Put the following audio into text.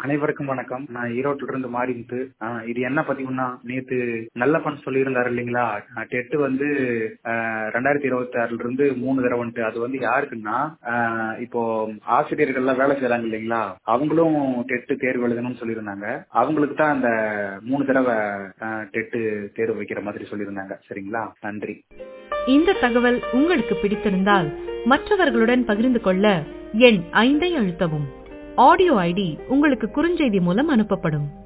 அனைவருக்கும் வணக்கம் நான் ஈரோட்டில இருந்து மாறிட்டு இது என்ன பதிவுன்னா நேத்து நல்லப்பன் சொல்லியிருந்தாரு இல்லைங்களா டெட்டு வந்து ஆஹ், ரெண்டாயிரத்தி இருபத்தி ஆறுல இருந்து மூணு தடவை வந்துட்டு அது வந்து யாருக்குன்னா ஆஹ், இப்போ ஆசிரியர்கள்லாம் வேலை செய்யறாங்க இல்லைங்களா அவங்களும் டெட்டு தேர்வு எழுதணும்னு சொல்லியிருந்தாங்க அவங்களுக்கு தான் அந்த மூணு தடவை ஆஹ், டெட்டு தேர்வு வைக்கிற மாதிரி சொல்லியிருந்தாங்க சரிங்களா நன்றி இந்த தகவல் உங்களுக்கு பிடித்திருந்தால் மற்றவர்களுடன் பகிர்ந்து கொள்ள எண் ஐந்தை அழுத்தவும் ஆடியோ ஐடி உங்களுக்கு குறுஞ்செய்தி மூலம் அனுப்பப்படும்